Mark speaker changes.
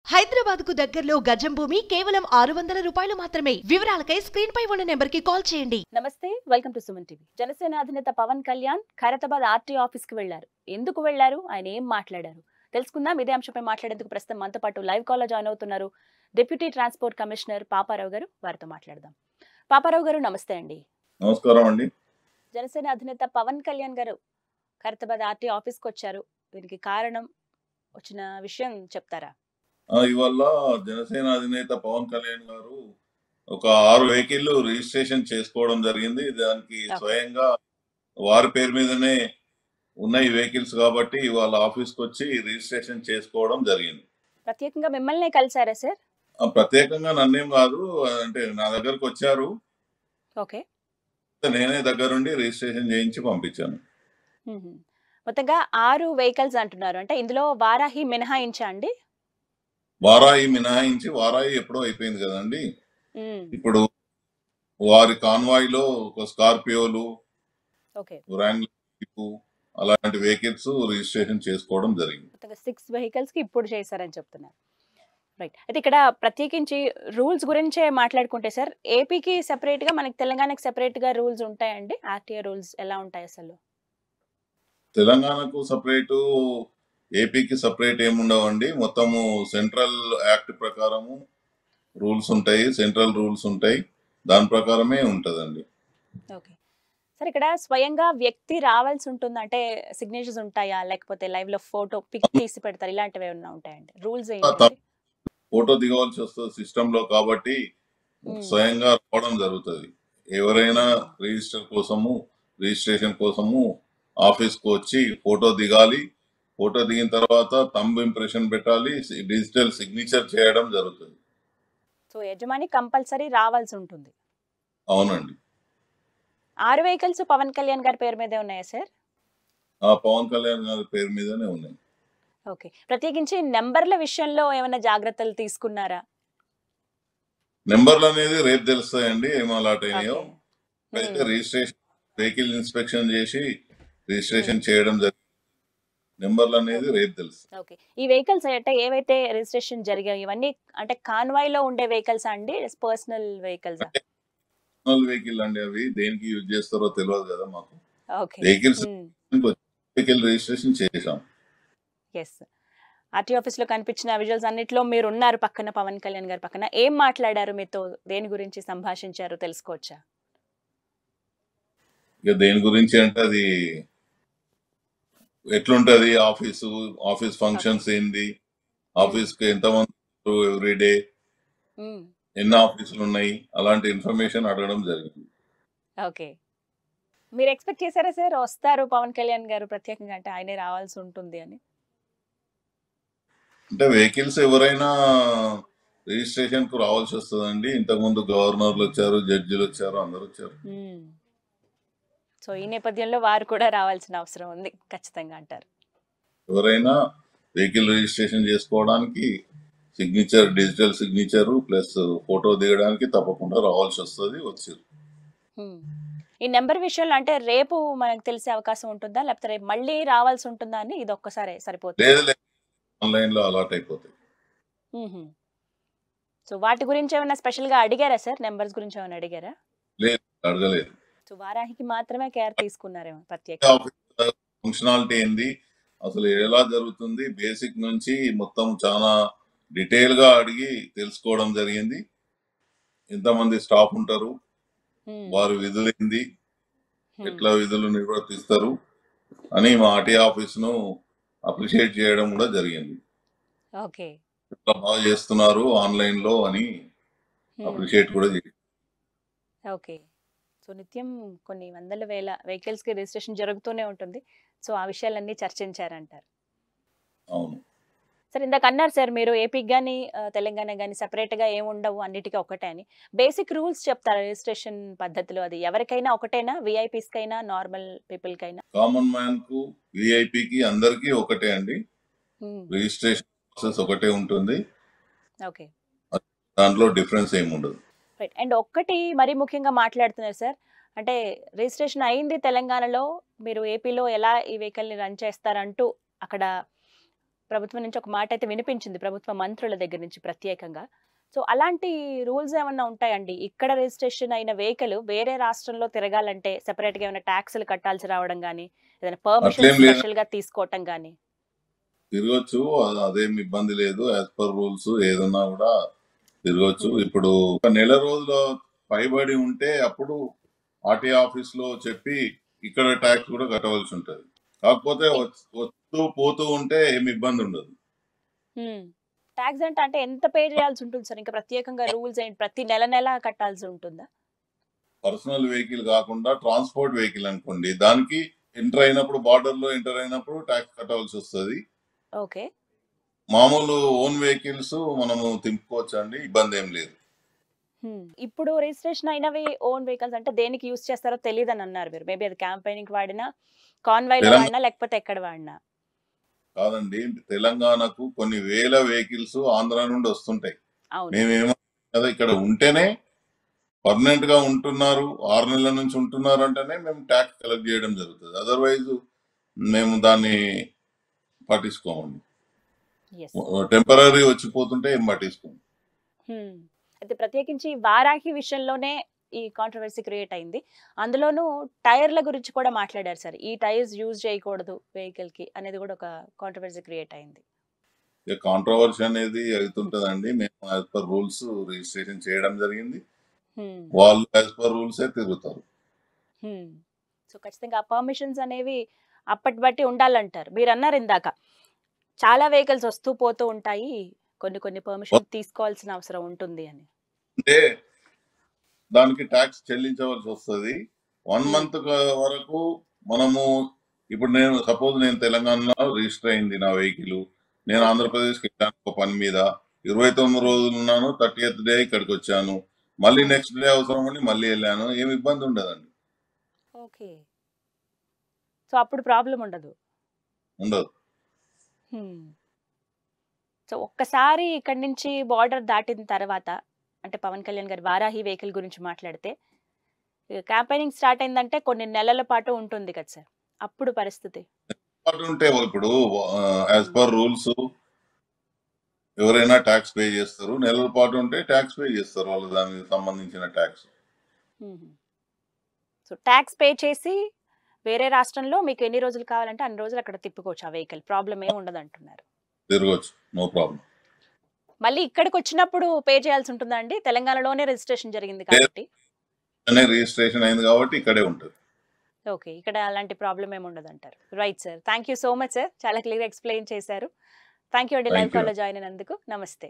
Speaker 1: హైదరాబాద్ కు దగ్గరలో గజం భూమి కేవలం ఆరు వందల రూపాయలు మాత్రమే వివరాలకై స్క్రీన్ పై ఉన్న నెంబర్ కి కాల్ చేయండి
Speaker 2: నమస్తే welcome to Suman TV Janasena అధినేత పవన్ కళ్యాణ్ ఖైరతాబాద్ ఆర్టీ ఆఫీస్ కి వెళ్లారు ఎందుకు వెళ్లారు ఆయన ఏం మాట్లాడారు తెలుసుకుందాం ఇదే అంశంపై మాట్లాడేందుకు ప్రస్తుతం మనతో పాటు లైవ్ కాల్ లో జాయిన్ అవుతున్నారు డిప్యూటీ ట్రాన్స్పోర్ట్ కమిషనర్ పాపారావు గారు వారితో మాట్లాడదాం పాపారావు గారు నమస్తే అండి
Speaker 3: నమస్కారం అండి
Speaker 2: జనసేన అధినేత పవన్ కళ్యాణ్ గారు ఖైరతాబాద్ ఆర్టీ ఆఫీస్కి వచ్చారు దీనికి కారణం వచ్చిన విషయం చెప్తారా
Speaker 3: ఆ, ఇవాళ జనసేన అధినేత పవన్ కళ్యాణ్ గారు ఒక ఆరు వెహికల్ రిజిస్ట్రేషన్ చేసుకోవడం జరిగింది దానికి
Speaker 2: Okay.
Speaker 3: స్వయంగా వారి పేరు మీదనే ఉన్న ఈ వెహికల్స్ కాబట్టి వాళ్ళ ఆఫీస్కి వచ్చి రిజిస్ట్రేషన్ చేసుకోవడం జరిగింది
Speaker 2: ప్రత్యేకంగా మిమ్మల్ని కలిసారా సార్
Speaker 3: ఆ, ప్రత్యేకంగా నన్నేం కాదు అంటే నా దగ్గరకు వచ్చారు
Speaker 2: ఓకే
Speaker 3: నేనే దగ్గరుండి రిజిస్ట్రేషన్ చేయించి పంపించాను
Speaker 2: మ్మ్. మొత్తంగా ఆరు వెహికల్స్ అంటున్నారు అంటే ఇందులో వారాహి మినహాయించా అండి
Speaker 3: వారాయి మినహాయించి వారాయి ఎప్పుడో అయిపోయింది కదండి
Speaker 2: మ్మ్.
Speaker 3: ఇప్పుడు వారి కాన్వాయ్ లో ఒక స్కార్పియోలు
Speaker 2: ఓకే
Speaker 3: వ్రాంగ్లర్ అలాంటి వెహికల్స్ రిజిస్ట్రేషన్ చేసుకోవడం జరిగింది
Speaker 2: మొత్తంగా సిక్స్ వెహికల్స్ కి ఇప్పుడు చేశారని చెప్తున్నారు రైట్ అయితే ఇక్కడ ప్రత్యేకించి రూల్స్ గురించే మాట్లాడుకుంటే సార్ ఏపీకి సెపరేట్ గా మనకి తెలంగాణకి సెపరేట్ గా రూల్స్ ఉంటాయండి ఆర్టీఏ రూల్స్ ఎలా ఉంటాయి అసలు
Speaker 3: తెలంగాణకు సపరేట్ ఏపీకి సపరేట్ ఏముండవండి మొత్తము సెంట్రల్ యాక్ట్ ప్రకారము రూల్స్ ఉంటాయి సెంట్రల్ రూల్స్ ఉంటాయి దాని ప్రకారమే ఉంటదండి
Speaker 2: ఓకే సార్ ఇక్కడ స్వయంగా వ్యక్తి రావాల్సి ఉంటుందా అంటే సిగ్నేచర్స్ ఉంటాయా లేకపోతే లైవ్ లో ఫోటో పిక్ తీసి పెడతారు ఇలాంటివి ఏమన్నా ఉంటాయండి రూల్స్ ఏంటి
Speaker 3: ఫోటో దిగవలసి వస్తుంది సిస్టమ్ లో కాబట్టి
Speaker 2: Hmm.
Speaker 3: స్వయంగా రావడం జరుగుతుంది ఎవరైనా రిజిస్టర్ కోసము రిజిస్ట్రేషన్ కోసము ఆఫీస్ కు వచ్చి ఫోటో దిగాలి ఫోటో దిగిన తర్వాత తంబ్ ఇంప్రెషన్ పెట్టాలి డిజిటల్ సిగ్నేచర్ చేయడం జరుగుతుంది
Speaker 2: సో యజమాని కంపల్సరీ రావాల్సి ఉంటుంది
Speaker 3: అవునండి
Speaker 2: ఆరు వెహికల్స్ పవన్ కళ్యాణ్ గారి పేరు మీదే ఉన్నాయా సార్
Speaker 3: ఆ పవన్ కళ్యాణ్ గారి పేరు మీదనే ఉన్నాయి
Speaker 2: ఓకే ప్రత్యేకించి నెంబర్ల విషయంలో ఏమైనా జాగ్రత్తలు తీసుకున్నారా
Speaker 3: నెంబర్లు అనేది రేపు తెలుస్తాయండి ఏం అలాట్ అయినాయో
Speaker 2: ఓకే.
Speaker 3: అయితే రిజిస్ట్రేషన్ వెహికల్ ఇన్స్పెక్షన్ చేసి రిజిస్ట్రేషన్ చేయడం జరిగింది నెంబర్లు అనేది రేపు తెలుసు
Speaker 2: ఓకే ఈ వెహికల్స్ అంటే ఏవైతే రిజిస్ట్రేషన్ జరిగాయి ఇవన్నీ అంటే కాన్వాయ్ లో ఉండే వెహికల్స్ అండి పర్సనల్ వెహికల్స్
Speaker 3: పర్సనల్ వెహికల్ అండి అవి దేనికి యూజ్ చేస్తారో తెలియదు కదా మాకు
Speaker 2: ఓకే
Speaker 3: వెహికల్స్ వెహికల్ రిజిస్ట్రేషన్ చేసాం
Speaker 2: ఎస్ ఆర్టీ ఆఫీస్ లో కనిపించిన విజువల్స్ అన్నిట్లో మీరు ఉన్నారు పక్కన పవన్ కళ్యాణ్ గారి పక్కన ఏం మాట్లాడారు మీతో దేని గురించి సంభాషించారు తెలుసుకోవచ్చా
Speaker 3: ఇక దేని గురించి అంటే అది ఎట్లుంటది ఆఫీసు ఆఫీస్ ఫంక్షన్స్ ఏంది ఆఫీస్ కి ఎంతమంది ఎవ్రీ డే
Speaker 2: మ్మ్.
Speaker 3: ఎన్ని ఆఫీసులు ఉన్నాయి అలాంటి ఇన్ఫర్మేషన్ అడగడం జరిగింది
Speaker 2: ఓకే మీరు ఎక్స్పెక్ట్ చేశారా సార్ వస్తారు పవన్ కళ్యాణ్ గారు ప్రత్యేకంగా అంటే ఆయనే రావాల్సి ఉంటుంది అని
Speaker 3: అంటే వెహికల్స్ ఎవరైనా రిజిస్ట్రేషన్ కు రావాల్సి వస్తుందండి ఇంతకుముందు గవర్నర్లు వచ్చారు జడ్జిలు వచ్చారు అందరు వచ్చారు
Speaker 2: మ్మ్. సో ఈ నేపథ్యంలో వారు కూడా రావాల్సిన అవసరం ఉంది ఖచ్చితంగా అంటారు
Speaker 3: ఎవరైనా వెహికల్ రిజిస్ట్రేషన్ చేసుకోవడానికి signature digital signature plus photo దిగడానికి తప్పకుండా రావాల్సి వస్తుంది వచ్చారు
Speaker 2: మ్మ్. ఈ నెంబర్ విషయంలో అంటే రేపు మనకు తెలిసే అవకాశం ఉంటుందా లేకపోతే రేపు మళ్ళీ రావాల్సి ఉంటుందా అని ఇది ఒక్కసారి సరిపోతుంది
Speaker 3: లేదు లేదు ఆన్లైన్ లో అలాట్ అయిపోతాయి
Speaker 2: మ్మ్. సో వాటి గురించి ఏమైనా స్పెషల్ గా అడిగారా సార్ నెంబర్స్ గురించి ఏమైనా అడిగారా
Speaker 3: అడగలేదు
Speaker 2: సో వారాహికి మాత్రమే కేర్ తీసుకున్నారేమో ప్రత్యేక
Speaker 3: ఫంక్షనాలిటీ ఏంది అసలు ఎలా జరుగుతుంది బేసిక్ నుంచి మొత్తం చాలా డీటెయిల్ గా అడిగి తెలుసుకోవడం జరిగింది ఎంతమంది స్టాఫ్ ఉంటారు వారి విధులు ఏంది ఎట్లా విధులు నిర్వర్తిస్తారు అని మా ఆర్టీ ఆఫీస్ ను అప్రిషియేట్ చేయడం కూడా జరిగింది
Speaker 2: ఓకే
Speaker 3: ఎట్లా బాగా చేస్తున్నారు ఆన్లైన్ లో అని అప్రిషియేట్ కూడా చేయాలి
Speaker 2: ఓకే సో నిత్యం కొన్ని వందల వేల వెహికల్స్ కి రిజిస్ట్రేషన్ జరుగుతూనే ఉంటుంది సో ఆ విషయాలన్నీ చర్చించారంటారు
Speaker 3: అవును
Speaker 2: సార్ ఇందాక అన్నారు సార్ మీరు ఏపీకి కానీ తెలంగాణ కానీ గా ఏమి ఉండవు అన్నిటికీ ఒకటే అని బేసిక్ రూల్స్ చెప్తారు రిజిస్ట్రేషన్ పద్ధతిలో అది ఎవరికైనా ఒకటేనా విఐపీస్ కైనా నార్మల్ పీపుల్ కైనా
Speaker 3: కామన్ మ్యాన్ కు విఐపికి అందరికీ ఒకటే అండి రిజిస్ట్రేషన్ ప్రాసెస్ ఒకటే ఉంటుంది
Speaker 2: ఓకే
Speaker 3: దాంట్లో డిఫరెన్స్ ఏమి ఉండదు
Speaker 2: రైట్ అండ్ ఒక్కటి మరీ ముఖ్యంగా మాట్లాడుతున్నారు సార్ అంటే రిజిస్ట్రేషన్ అయింది తెలంగాణలో మీరు ఏపీలో ఎలా ఈ వెహికల్ని రన్ చేస్తారంటూ అక్కడ ప్రభుత్వం నుంచి ఒక మాట అయితే వినిపించింది ప్రభుత్వ మంత్రుల దగ్గర నుంచి ప్రత్యేకంగా సో అలాంటి రూల్స్ ఏమన్నా ఉంటాయండి ఇక్కడ రిజిస్ట్రేషన్ అయిన వెహికల్ వేరే రాష్ట్రంలో తిరగాలంటే సెపరేట్ గా ఏమైనా ట్యాక్సులు కట్టాల్సి రావడం కానీ ఏదైనా పర్మిషన్
Speaker 3: అట్లేం లేదు.
Speaker 2: స్పెషల్ గా తీసుకోవటం కానీ
Speaker 3: తిరగొచ్చు అ- అదేం ఇబ్బంది లేదు యాజ్ పర్ రూల్స్ ఏదన్నా కూడా తిరగొచ్చు ఇప్పుడు ఒక నెల రోజుల పైబడి ఉంటే అప్పుడు ఆర్టీ ఆఫీస్ లో చెప్పి ఇక్కడ ట్యాక్స్ కూడా కట్టవలసి ఉంటది కాకపోతే వచ్- వస్తూ పోతూ ఉంటే ఏమి ఇబ్బంది ఉండదు
Speaker 2: ట్యాక్స్ అంటే అంటే ఎంత పే చేయాల్సి ఉంటుంది సార్ ఇంకా ప్రత్యేకంగా రూల్స్ ఏంటి ప్రతి నెల నెల కట్టాల్సి ఉంటుందా
Speaker 3: పర్సనల్ వెహికల్ కాకుండా ట్రాన్స్పోర్ట్ వెహికల్ అనుకోండి దానికి ఎంటర్ అయినప్పుడు బార్డర్ లో ఎంటర్ అయినప్పుడు ట్యాక్స్ కట్టవలసి వస్తుంది
Speaker 2: ఓకే
Speaker 3: మామూలు ఓన్ వెహికల్స్ మనము తిప్పుకోవచ్చు అండి ఇబ్బంది ఏం లేదు
Speaker 2: ఇప్పుడు రిజిస్ట్రేషన్ అయినవి ఓన్ వెహికల్స్ అంటే దేనికి యూస్ చేస్తారో తెలియదు అని అన్నారు మీరు మేబీ అది క్యాంపెయినింగ్ వాడినా కాన్వాయ్
Speaker 3: తెలంగాణ-
Speaker 2: వాడినా లేకపోతే ఎక్కడ వాడినా
Speaker 3: కాదండి తెలంగాణకు కొన్ని వేల వెహికల్స్ ఆంధ్ర నుండి వస్తుంటాయి
Speaker 2: అవును
Speaker 3: మేమేమో కదా ఇక్కడ ఉంటేనే పర్మనెంట్ గా ఉంటున్నారు ఆరు నెలల నుంచి ఉంటున్నారు అంటేనే మేము ట్యాక్స్ కలెక్ట్ చేయడం జరుగుతుంది అదర్వైజ్ మేము దాన్ని పట్టించుకోమండి
Speaker 2: ఎస్
Speaker 3: టెంపరీ వచ్చిపోతుంటే ఏం పట్టించుకోము
Speaker 2: అయితే ప్రత్యేకించి వారాహి విషయంలోనే ఈ కాంట్రవర్సీ క్రియేట్ అయింది అందులోనూ టైర్ల గురించి కూడా మాట్లాడారు సార్ ఈ టైర్స్ యూజ్ చేయకూడదు వెహికల్ కి అనేది కూడా ఒక కాంట్రవర్సీ క్రియేట్ అయింది
Speaker 3: ఇక కాంట్రవర్సీ అనేది అవుతుంటదండి మేము యాజ్ పర్ రూల్స్ రిజిస్ట్రేషన్ చేయడం జరిగింది
Speaker 2: హ్మ్.
Speaker 3: వాళ్ళు యాజ్ పర్ రూల్సే తిరుగుతారు
Speaker 2: హ్మ్. సో ఖచ్చితంగా ఆ పర్మిషన్స్ అనేవి అప్పటి బట్టి ఉండాలంటారు మీరు అన్నారు ఇందాక చాలా వెహికల్స్ వస్తూ పోతూ ఉంటాయి కొన్ని కొన్ని పర్మిషన్ తీసుకోవాల్సిన అవసరం ఉంటుంది అని
Speaker 3: అంటే దానికి ట్యాక్స్ చెల్లించవలసి వస్తుంది వన్
Speaker 2: Hmm.
Speaker 3: మంత్ వరకు మనము ఇప్పుడు నేను సపోజ్ నేను తెలంగాణలో రిజిస్టర్ అయింది నా వెహికల్ నేను ఆంధ్రప్రదేశ్కి వెళ్ళాను ఒక పని మీద ఇరవై తొమ్మిది రోజులు ఉన్నాను థర్టీ ఎయిత్ డే ఇక్కడికి వచ్చాను మళ్ళీ నెక్స్ట్ డే అవసరం ఉండి మళ్ళీ వెళ్ళాను ఏమి ఇబ్బంది ఉండదండి
Speaker 2: ఓకే సో అప్పుడు ప్రాబ్లం ఉండదు
Speaker 3: ఉండదు
Speaker 2: హ్మ్. సో ఒక్కసారి ఇక్కడి నుంచి బార్డర్ దాటిన తర్వాత అంటే పవన్ కళ్యాణ్ గారి వారాహి వెహికల్ గురించి మాట్లాడితే క్యాంపెయినింగ్ స్టార్ట్ అయిందంటే కొన్ని నెలల పాటు ఉంటుంది కదా సార్ అప్పుడు పరిస్థితి
Speaker 3: పాటు ఉంటే ఇప్పుడు యాజ్ పర్ రూల్స్ ఎవరైనా ట్యాక్స్ పే చేస్తారు నెలల పాటు ఉంటే ట్యాక్స్ పే చేస్తారు వాళ్ళు దానికి సంబంధించిన ట్యాక్స్
Speaker 2: సో ట్యాక్స్ పే చేసి వేరే రాష్ట్రంలో మీకు ఎన్ని రోజులు కావాలంటే అన్ని రోజులు అక్కడ తిప్పుకోవచ్చు ఆ వెహికల్ ప్రాబ్లం ఏమి ఉండదు అంటున్నారు
Speaker 3: తిరగచ్చు నో ప్రాబ్లం
Speaker 2: మళ్ళీ ఇక్కడికి వచ్చినప్పుడు పే చేయాల్సి ఉంటుందా అండి తెలంగాణలోనే రిజిస్ట్రేషన్ జరిగింది కాబట్టి
Speaker 3: అనే రిజిస్ట్రేషన్ అయింది కాబట్టి ఇక్కడే ఉంటుంది
Speaker 2: ఓకే ఇక్కడ అలాంటి ప్రాబ్లం ఏమి ఉండదు అంటారు right sir thank you so much sir చాలా క్లియర్ ఎక్స్ప్లెయిన్ చేశారు థ్యాంక్ యూ అండి
Speaker 3: Thank
Speaker 2: లైవ్
Speaker 3: you.
Speaker 2: కాల్లో జాయిన్ అయినందుకు నమస్తే